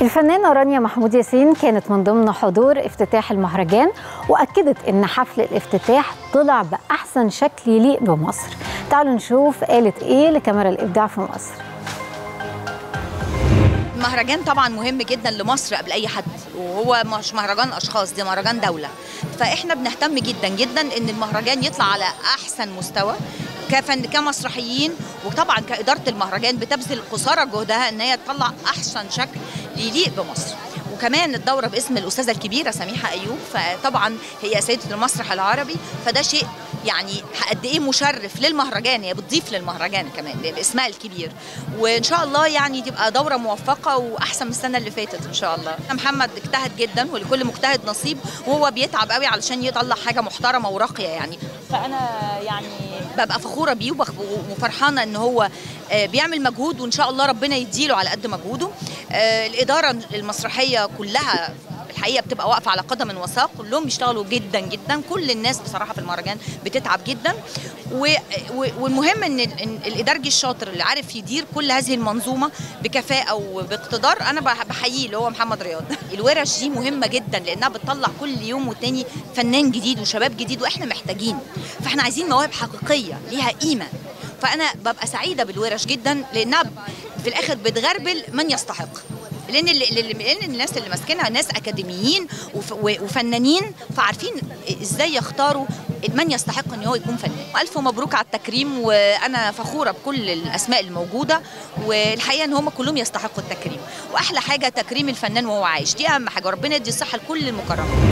الفنانة رانيا محمود ياسين كانت من ضمن حضور افتتاح المهرجان وأكدت إن حفل الافتتاح طلع بأحسن شكل يليق بمصر تعالوا نشوف قالت إيه لكاميرا الإبداع في مصر المهرجان طبعا مهم جدا لمصر قبل اي حد وهو مش مهرجان اشخاص دي مهرجان دوله فاحنا بنهتم جدا جدا ان المهرجان يطلع على احسن مستوى كفن كمسرحيين وطبعا كاداره المهرجان بتبذل قصارى جهدها ان هي تطلع احسن شكل يليق بمصر وكمان الدوره باسم الاستاذه الكبيره سميحه ايوب فطبعا هي سيده المسرح العربي فده شيء يعني قد ايه مشرف للمهرجان هي بتضيف للمهرجان كمان باسمها الكبير وان شاء الله يعني تبقى دوره موفقه واحسن من السنه اللي فاتت ان شاء الله محمد اجتهد جدا ولكل مجتهد نصيب وهو بيتعب قوي علشان يطلع حاجه محترمه وراقيه يعني فانا يعني ببقى فخوره بيه وفرحانه ان هو بيعمل مجهود وان شاء الله ربنا يديله على قد مجهوده الاداره المسرحيه كلها الحقيقه بتبقى واقفه على قدم وساق كلهم بيشتغلوا جدا جدا كل الناس بصراحه في المهرجان بتتعب جدا والمهم ان الادارجي الشاطر اللي عارف يدير كل هذه المنظومه بكفاءه وباقتدار انا بحييه اللي هو محمد رياض الورش دي مهمه جدا لانها بتطلع كل يوم والتاني فنان جديد وشباب جديد واحنا محتاجين فاحنا عايزين مواهب حقيقيه ليها قيمه فانا ببقى سعيده بالورش جدا لانها في الاخر بتغربل من يستحق لان لان الناس اللي ماسكينها ناس اكاديميين وفنانين فعارفين ازاي يختاروا من يستحق ان هو يكون فنان الف مبروك على التكريم وانا فخوره بكل الاسماء الموجوده والحقيقه ان هم كلهم يستحقوا التكريم واحلى حاجه تكريم الفنان وهو عايش دي اهم حاجه وربنا يدي الصحه لكل المكرمين